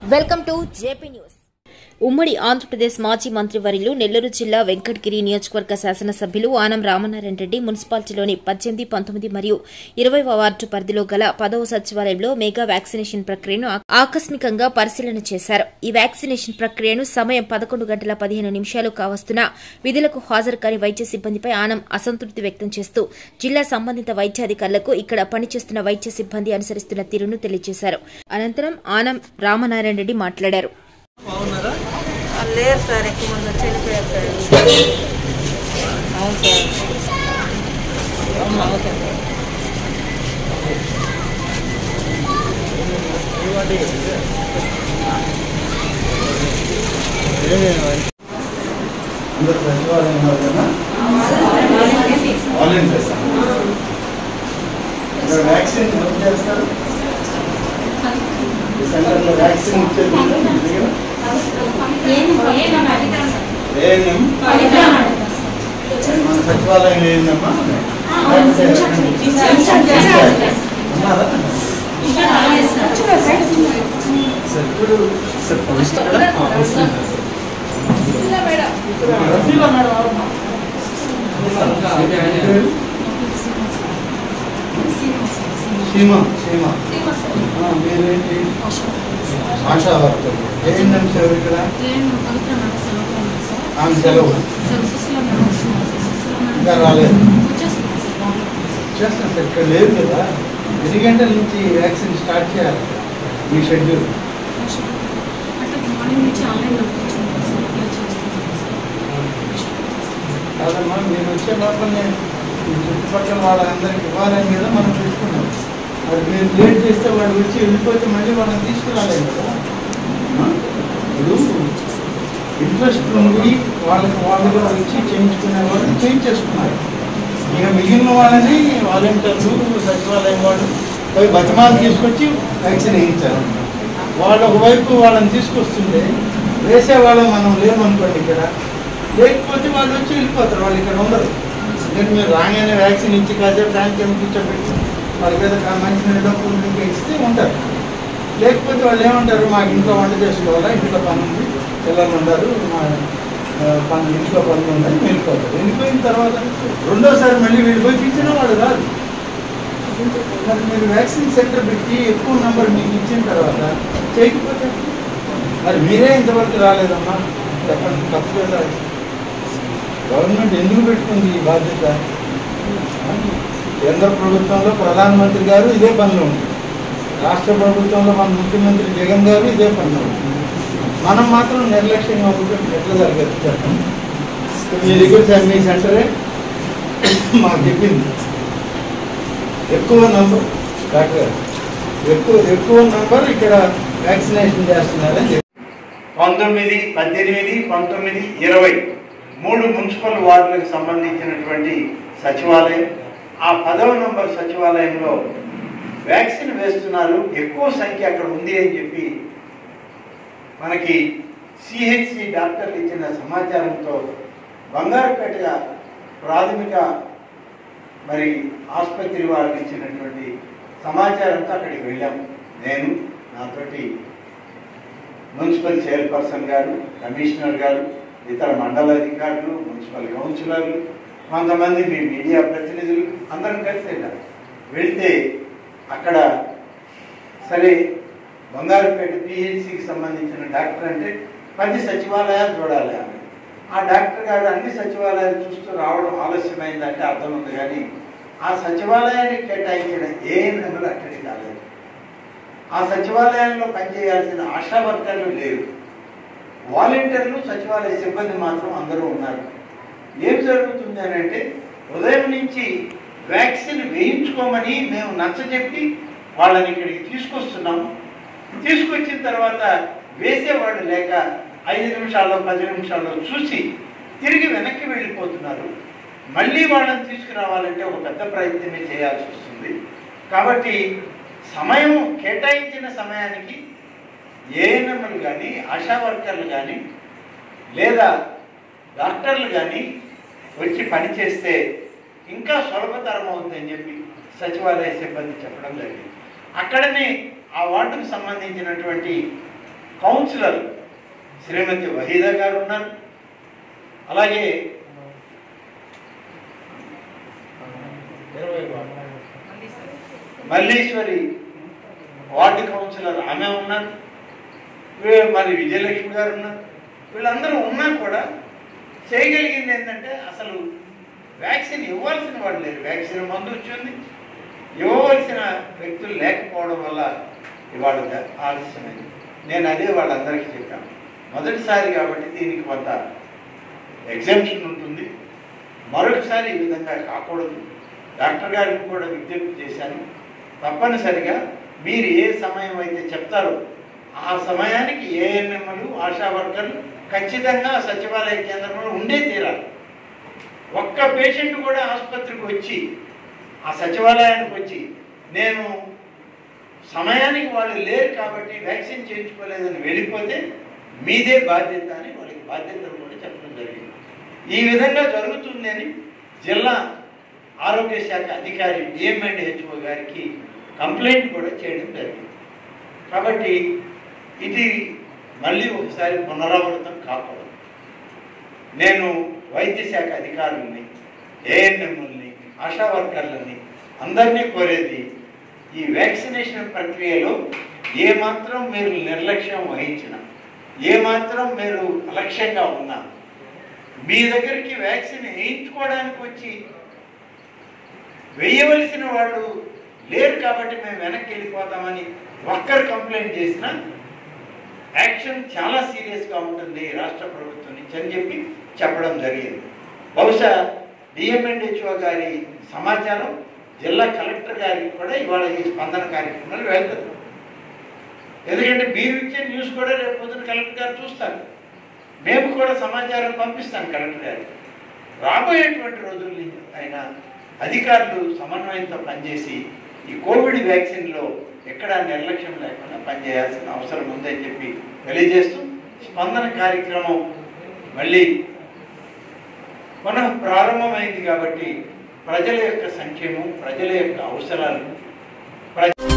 Welcome to JP news ఉమ్మడి ఆంధ్రప్రదేశ్ మాజీ మంత్రివర్యులు నెల్లూరు జిల్లా వెంకటగిరి నియోజకవర్గ శాసనసభ్యులు ఆనం రామనారాయణ రెడ్డి మున్సిపాలిటీలోని పద్దెనిమిది పంతొమ్మిది మరియు ఇరవై వార్డు పరిధిలో గల పదవ సచివాలయంలో మెగా వ్యాక్సినేషన్ ప్రక్రియను ఆ- ఆకస్మికంగా పరిశీలన చేశారు ఈ వ్యాక్సినేషన్ ప్రక్రియను సమయం పదకొండు గంటల పదిహేను నిమిషాలు కావస్తున్న విధులకు హాజరు కాని వైద్య సిబ్బందిపై ఆనం అసంతృప్తి వ్యక్తం చేస్తూ జిల్లా సంబంధిత వైద్యాధికారులకు ఇక్కడ పనిచేస్తున్న వైద్య సిబ్బంది అనుసరిస్తున్న తీరును తెలియజేశారు అనంతరం ఆనం రామనారాయణ రెడ్డి మాట్లాడారు బాగున్నారా వాళ్ళు లేరు సార్ ఎక్కువ మంది వచ్చి వెళ్ళిపోయారు సార్ అవును సార్ అవును సార్ అందరు సచివాలయం వాళ్ళేనా? వాలంటీర్స్ ఇక్కడ వ్యాక్సిన్ ఎవరు చేస్తారు ఈ సెంటర్లో వ్యాక్సిన్ ఇచ్చేది ఉందా మీ దగ్గర? ఏఎన్ఎం? మన సచివాలయం ఏందమ్మా ఉన్నారా? సరే, ఇప్పుడు రఫీలా మేడం ఎవరమ్మా? సీమ సీమ ఆ, మీరేంటి ఆశా వర్కర్ ఏంటంటే సార్ ఇక్కడ ఆమె సెలవు ఇంకా రాలేదు చేస్తాను సార్ ఇక్కడ లేదు కదా ఎన్ని గంటల నుంచి వ్యాక్సిన్ స్టార్ట్ చేయాలి మీ షెడ్యూల్ కాదమ్మా మీరు వచ్చే లోపల నేను ఈ చుట్టుపక్కల వాళ్ళందరికీ ఇవ్వాలని కదా మనం తీసుకున్నాం మరి మీరు లేట్ చేస్తే వాళ్ళు వచ్చి వెళ్ళిపోతే మళ్ళీ వాళ్ళని తీసుకురాలేదు కదా ఆ? ఇప్పుడు ఇంట్రెస్ట్ ఉండి వాళ్ళకి వాళ్ళుగా వచ్చి చేయించుకునే వాళ్ళని చేయించేసుకున్నారు ఇక మిగిలిన వాళ్ళని వాలంటీర్లు సచివాలయం వాళ్ళు పోయి బతిమాలు తీసుకొచ్చి వ్యాక్సిన్ వేయించారు వాళ్ళు ఒకవైపు వాళ్ళని తీసుకొస్తుంటే వేసే వాళ్ళం మనం లేమనుకోండి ఇక్కడ లేకపోతే వాళ్ళు వచ్చి వెళ్ళిపోతారు వాళ్ళు ఇక్కడ ఉండరు నేను మీరు రాగానే వ్యాక్సిన్ ఇచ్చి కాసేపు ట్యాంక్ ఏమి కూర్చోబెట్టి వాళ్ళకి ఏదో కా- మంచి నీళ్ళు ఇంకా ఇస్తే ఉంటారు లేకపోతే వాళ్ళు ఏమంటారు మాకు ఇంట్లో వంట చేసుకోవాలా ఇంట్లో పని ఉంది పిల్లలు ఉండరు మా ఆ, పని ఇంట్లో పనులు ఉన్నాయి వెళ్ళిపోతారు వెళ్ళిపోయిన తర్వాత రెండోసారి మళ్ళీ వెళ్ళిపోయి ఇచ్చిన వాళ్ళు రాదు మరి మీరు వ్యాక్సిన్ సెంటర్ పెట్టి ఎక్కువ నెంబర్ మీకు ఇచ్చిన తర్వాత చేయకపోతే మరి మీరే ఇంతవరకు రాలేదమ్మా చెప్పండి తప్పు కదా గవర్నమెంట్ ఎందుకు పెట్టుకుంది ఈ బాధ్యత కేంద్ర ప్రభుత్వంలో ప్రధానమంత్రి గారు ఇదే పనిలో ఉంది రాష్ట్ర ప్రభుత్వంలో మన ముఖ్యమంత్రి జగన్ గారు ఇదే పనిలో ఉంది మనం మాత్రం నిర్లక్ష్యంగా ఉంటే ఎట్లా జరగదు చెప్పండి మీ దగ్గర సార్ మీ సెంటరే మాకు చెప్పింది ఎక్కువ నంబర్ డాక్టర్ గారు ఎక్కువ ఎక్కువ నంబర్ ఇక్కడ వ్యాక్సినేషన్ చేస్తున్నారని చెప్పి పంతొమ్మిది పద్దెనిమిది పంతొమ్మిది ఇరవై మూడు మున్సిపల్ వార్డులకు సంబంధించినటువంటి సచివాలయం ఆ పదవ నంబర్ సచివాలయంలో వ్యాక్సిన్ వేస్తున్నారు ఎక్కువ సంఖ్య అక్కడ ఉంది అని చెప్పి మనకి సిహెచ్సి డాక్టర్లు ఇచ్చిన సమాచారంతో బంగారుపేట ప్రాథమిక మరి ఆసుపత్రి వాళ్ళకి ఇచ్చినటువంటి సమాచారంతో అక్కడికి వెళ్ళాం నేను నాతోటి మున్సిపల్ చైర్పర్సన్ గారు కమిషనర్ గారు ఇతర మండల అధికారులు మున్సిపల్ కౌన్సిలర్లు కొంతమంది మీ మీడియా ప్రతినిధులు అందరం కలిసి వెళ్ళారు వెళ్తే అక్కడ సరే బంగారుపేట పిహెచ్సికి సంబంధించిన డాక్టర్ అంటే పది సచివాలయాలు చూడాలి ఆమె ఆ డాక్టర్ గారు అన్ని సచివాలయాలు చూస్తూ రావడం ఆలస్యమైందంటే అర్థం ఉంది కానీ ఆ సచివాలయానికి కేటాయించిన ఏ నెంబర్ అక్కడికి రాలేదు ఆ సచివాలయంలో పనిచేయాల్సిన ఆశా వర్కర్లు లేరు వాలంటీర్లు సచివాలయ సిబ్బంది మాత్రం అందరూ ఉన్నారు ఏం జరుగుతుంది అని అంటే ఉదయం నుంచి వ్యాక్సిన్ వేయించుకోమని మేము నచ్చజెప్పి వాళ్ళని ఇక్కడికి తీసుకొస్తున్నాము తీసుకొచ్చిన తర్వాత వేసేవాళ్ళు లేక ఐదు నిమిషాల్లో పది నిమిషాల్లో చూసి తిరిగి వెనక్కి వెళ్ళిపోతున్నారు మళ్ళీ వాళ్ళని తీసుకురావాలంటే ఒక పెద్ద ప్రయత్నమే చేయాల్సి వస్తుంది కాబట్టి సమయం కేటాయించిన సమయానికి ఏఎన్ఎంలు కానీ ఆశా వర్కర్లు కానీ లేదా డాక్టర్లు కానీ వచ్చి పనిచేస్తే ఇంకా సులభతరం అవుతుందని చెప్పి సచివాలయ సిబ్బంది చెప్పడం జరిగింది అక్కడనే ఆ వార్డుకు సంబంధించినటువంటి కౌన్సిలర్ శ్రీమతి వహీదా గారు ఉన్నారు అలాగే మల్లీశ్వరి వార్డు కౌన్సిలర్ ఆమె ఉన్నారు వీ- మరి విజయలక్ష్మి గారు ఉన్నారు వీళ్ళందరూ ఉన్నా కూడా చేయగలిగింది ఏంటంటే అసలు వ్యాక్సిన్ ఇవ్వాల్సిన వాళ్ళు లేరు వ్యాక్సిన్ మందు వచ్చింది ఇవ్వవలసిన వ్యక్తులు లేకపోవడం వల్ల ఇవాళ ద- ఆలస్యమైంది నేను అదే వాళ్ళందరికీ చెప్పాను మొదటిసారి కాబట్టి దీనికి కొంత ఎగ్జామ్షన్ ఉంటుంది మరొకసారి ఈ విధంగా కాకూడదు డాక్టర్ గారికి కూడా విజ్ఞప్తి చేశాను తప్పనిసరిగా మీరు ఏ సమయం అయితే చెప్తారో ఆ సమయానికి ఏఎన్ఎంలు ఆశా వర్కర్లు ఖచ్చితంగా సచివాలయ కేంద్రంలో ఉండే తీరాలి ఒక్క పేషెంట్ కూడా ఆసుపత్రికి వచ్చి ఆ సచివాలయానికి వచ్చి నేను సమయానికి వాళ్ళు లేరు కాబట్టి వ్యాక్సిన్ చేయించుకోలేదని వెళ్ళిపోతే మీదే బాధ్యత అని వాళ్ళకి బాధ్యతలు కూడా చెప్పడం జరిగింది ఈ విధంగా జరుగుతుంది అని జిల్లా ఆరోగ్య శాఖ అధికారి డిఎంఎండ్ హెచ్ఓ గారికి కంప్లైంట్ కూడా చేయడం జరిగింది కాబట్టి ఇది మళ్ళీ ఒకసారి పునరావృతం కాకూడదు నేను వైద్య శాఖ అధికారుల్ని ఏఎన్ఎంని ఆశా వర్కర్లని అందరినీ కోరేది ఈ వ్యాక్సినేషన్ ప్రక్రియలో ఏమాత్రం మీరు నిర్లక్ష్యం వహించినా ఏమాత్రం మీరు అలక్ష్యంగా ఉన్నా మీ దగ్గరికి వ్యాక్సిన్ వేయించుకోవడానికి వచ్చి వేయవలసిన వాళ్ళు లేరు కాబట్టి మేము వెనక్కి వెళ్ళిపోతామని ఒక్కరు కంప్లైంట్ చేసినా యాక్షన్ చాలా సీరియస్గా ఉంటుంది రాష్ట్ర ప్రభుత్వం నుంచి అని చెప్పి చెప్పడం జరిగింది బహుశా డిఎంఎన్హెచ్ఓ గారి సమాచారం జిల్లా కలెక్టర్ గారికి కూడా ఇవాళ ఈ స్పందన కార్యక్రమాలు వెళ్తుంది ఎందుకంటే మీరు ఇచ్చే న్యూస్ కూడా రేపు పొద్దున కలెక్టర్ గారు చూస్తారు మేము కూడా సమాచారం పంపిస్తాం కలెక్టర్ గారికి రాబోయేటువంటి రోజుల్ని ఆయన అధికారులు సమన్వయంతో పనిచేసి ఈ కోవిడ్ వ్యాక్సిన్లో ఎక్కడా నిర్లక్ష్యం లేకుండా పనిచేయాల్సిన అవసరం ఉందని చెప్పి తెలియజేస్తూ స్పందన కార్యక్రమం మళ్ళీ పునః ప్రారంభమైంది కాబట్టి ప్రజల యొక్క సంక్షేమం ప్రజల యొక్క అవసరాలు ప్ర-